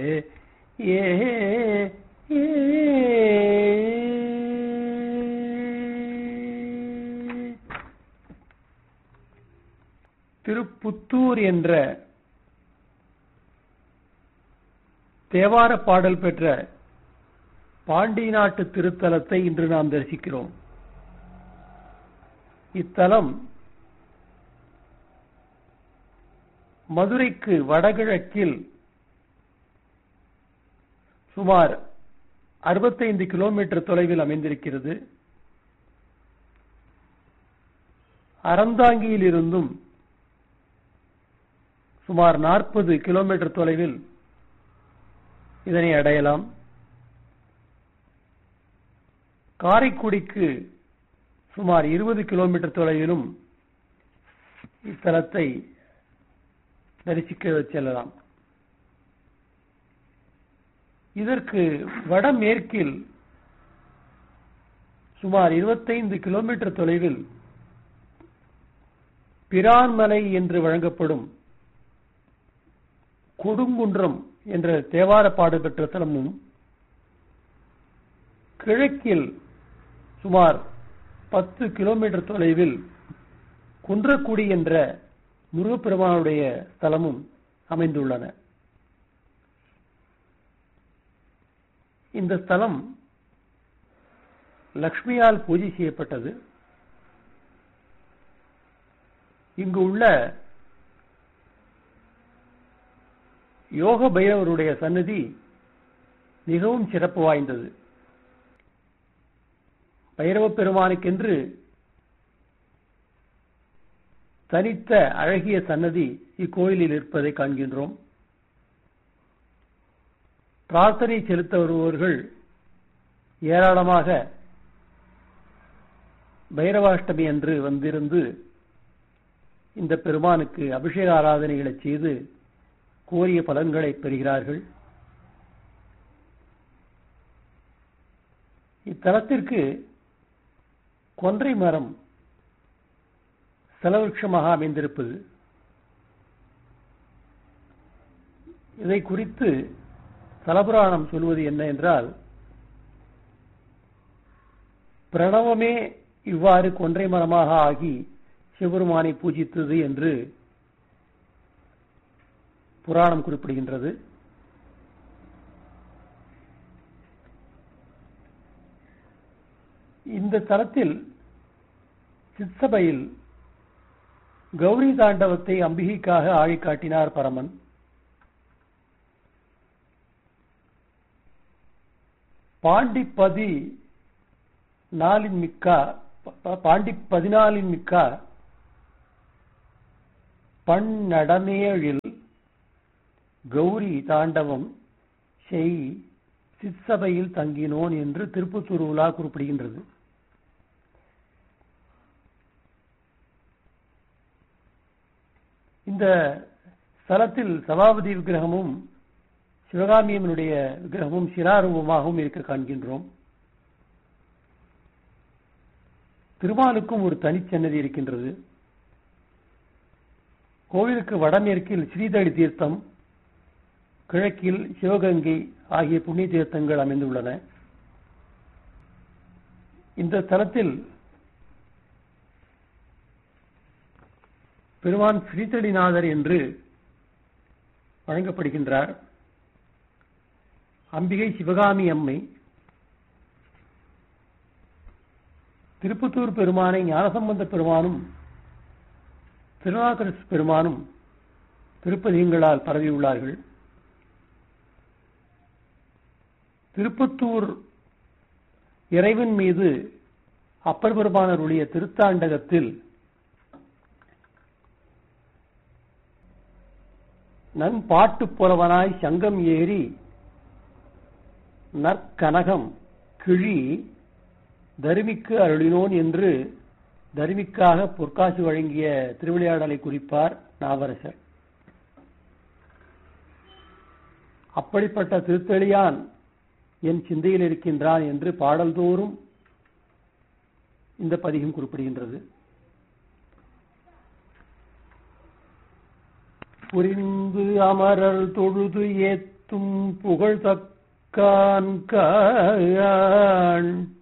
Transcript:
ஏ ஏ திருப்புத்தூர் என்ற தேவார பாடல் பெற்ற பாண்டி நாட்டு திருத்தலத்தை இன்று நாம் தரிசிக்கிறோம் இத்தலம் மதுரைக்கு வடகிழக்கில் சுமார் அறுபத்தைந்து கிலோமீட்டர் தொலைவில் அமைந்திருக்கிறது அறந்தாங்கியில் இருந்தும் சுமார் நாற்பது கிலோமீட்டர் தொலைவில் இதனை அடையலாம் காரைக்குடிக்கு சுமார் இருபது கிலோமீட்டர் தொலைவிலும் இத்தலத்தை தரிசிக்க செல்லலாம் இதற்கு வடமேற்கில் சுமார் இருபத்தைந்து கிலோமீட்டர் தொலைவில் பிரான்மலை என்று வழங்கப்படும் கொடுங்குன்றம் என்ற தேவார பாடல் பெற்ற தலமும் கிழக்கில் சுமார் பத்து கிலோமீட்டர் தொலைவில் குன்றக்குடி என்ற முருகப்பெருமானுடைய ஸ்தலமும் அமைந்துள்ளன இந்த ஸ்தலம் லக்ஷ்மியால் பூஜை செய்யப்பட்டது இங்கு உள்ள யோக பைரவருடைய சன்னதி மிகவும் சிறப்பு வாய்ந்தது பைரவ பெருமானுக்கென்று தனித்த அழகிய சன்னதி இக்கோயிலில் இருப்பதை காண்கின்றோம் பிரார்த்தனை செலுத்த வருபவர்கள் ஏராளமாக பைரவாஷ்டமி அன்று வந்திருந்து இந்த பெருமானுக்கு அபிஷேக ஆராதனைகளை செய்து கோரிய பலன்களை பெறுகிறார்கள் இத்தலத்திற்கு கொன்றை மரம் செலவிருஷமாக அமைந்திருப்பது இதை குறித்து தலபுராணம் சொல்வது என்ன என்றால் பிரணவமே இவ்வாறு கொன்றை மரமாக ஆகி சிவபெருமானை பூஜித்தது என்று புராணம் குறிப்பிடுகின்றது இந்த தலத்தில் சித்சபையில் கௌரி தாண்டவத்தை அம்பிகைக்காக ஆழி காட்டினார் பரமன் பாண்டிப்பதி நாளின் மிக்கா பாண்டி பதினாலின் மிக்கா பன்னடமேழில் கௌரி தாண்டவம் செய் சிற்சபையில் தங்கினோன் என்று திருப்பத்தூர் உலா குறிப்பிடுகின்றது இந்த ஸ்தலத்தில் சபாபதி விக்கிரகமும் சிவகாமியம்மனுடைய விக்கிரகமும் சிராரூபமாகவும் இருக்க காண்கின்றோம் திருமாலுக்கும் ஒரு தனிச்சன்னதி இருக்கின்றது கோவிலுக்கு வடமேற்கில் ஸ்ரீதளி தீர்த்தம் கிழக்கில் சிவகங்கை ஆகிய புண்ணிய தீர்த்தங்கள் அமைந்துள்ளன இந்த தலத்தில் பெருமான் ஸ்ரீதடிநாதர் என்று வழங்கப்படுகின்றார் அம்பிகை சிவகாமி அம்மை திருப்பத்தூர் பெருமானை ஞானசம்பந்த பெருமானும் திருநாகரசு பெருமானும் திருப்பதிகங்களால் பரவியுள்ளார்கள் திருப்பத்தூர் இறைவன் மீது அப்பர் பெருமானருடைய திருத்தாண்டகத்தில் நன்பாட்டு புலவனாய் சங்கம் ஏறி நற்கனகம் கிழி தருமிக்கு அருளினோன் என்று தருமிக்காக பொற்காசு வழங்கிய திருவிளையாடலை குறிப்பார் நாவரசர் அப்படிப்பட்ட திருத்தெளியான் என் சிந்தையில் இருக்கின்றான் என்று பாடல்தோறும் இந்த பதிகம் குறிப்பிடுகின்றது புரிந்து அமரர் தொழுது ஏத்த புகழ் தக்கான் காண்